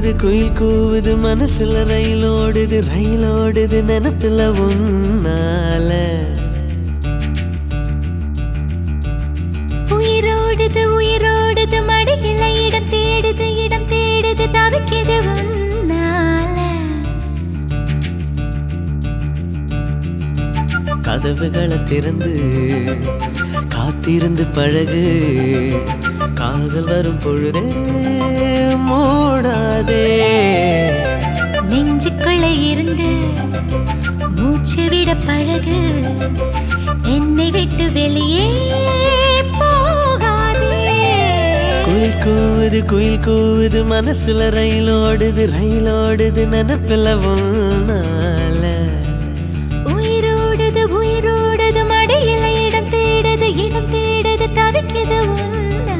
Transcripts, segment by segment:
கூவுது குயில் கூவுது மனசுல ரயில் ஓடுது ரயில் ஓடுது நினப்புல உன்னால உயிரோடுது உயிரோடுது மடியில இடம் தேடுது இடம் தேடுது தவிக்குது உன்னால கதவுகளை திறந்து காத்திருந்து பழகு காதல் வரும் பொழுதே மூடாதே நெஞ்சுக்குள்ள இருந்து மூச்சு விட பழகு என்னை விட்டு வெளியே போகாதே குயில் கூவுது குயில் கூவுது மனசுல ரயில் ஓடுது ரயில் ஓடுது நினப்பில் உன்னால உயிரோடுது உயிரோடுது மடியில இடம் தேடுது இடம் தேடுது தவிக்குது உன்னால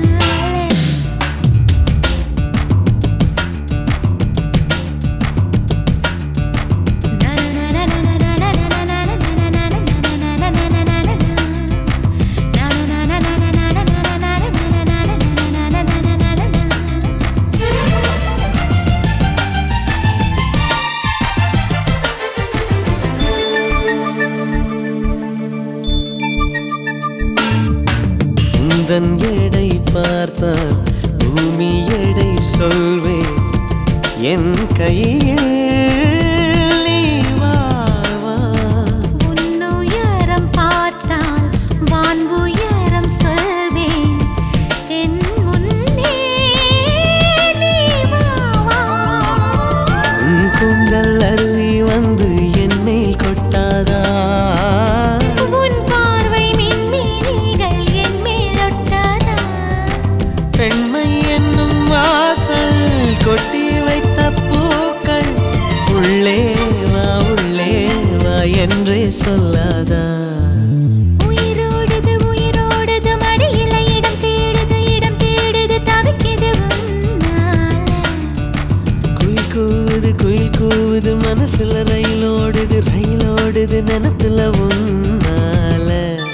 உந்தன் எடை பார்த்தால் பூமி எடை சொல்வேன் என் கையில் நீ வா, வா. உன்னுயரம் பார்த்தால் வான் உயரம் சொல்வேன் என் முன்னே நீ வா வா உன் கூந்தல் அருவி வந்து என்னை கொட்டாதா உன் பார்வை மின்மினிகள் என் மேல் ஒட்டாதா பெண்மை என்னும் வாசல் கொட்டி வைத்த பூக்கள் உள்ளே வா உள்ளே வா என்றே சொல்லாதா உயிரோடுது உயிரோடுது மடியில இடம் தேடுது இடம் தேடுது தவிக்குது உன்னால குயில் கூவுது குயில் கூவுது மனசுல ரயில் ஓடுது ரயில் ஓடுது நினப்புல உன்னால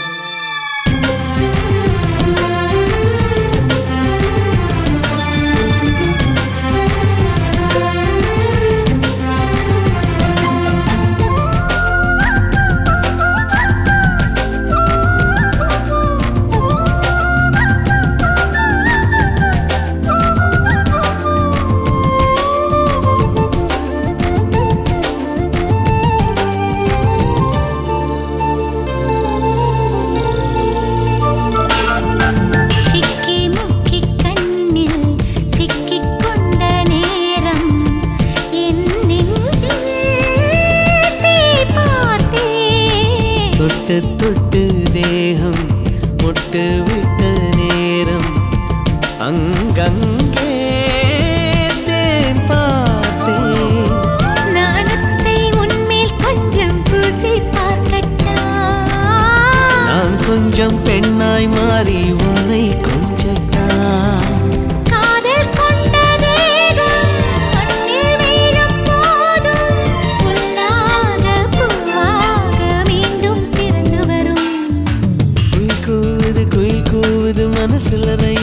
சிக்கி முக்கி கண்ணில் சிக்கிக் கொண்ட நேரம் என் நெஞ்சில் தீ பார்த்தேன் தொட்டு தொட்டு தேகம் முட்டு விட்ட நேரம் அங்கங்கே தேன் பார்த்தேன் நாணத்தை உன்மேல் கொஞ்சம் பூசி பார்க்கட்டா நான் கொஞ்சம் பெண்ணாய் மாறி உன்னை கொஞ்சட்டா காதல் கொண்ட தேகம் கண்ணில் வீழும் போதும் பொல்லாத பூவாக மீண்டும் பிறந்து வரும் குயில் கூவுது குயில் கூவுது மனசுல ரயில்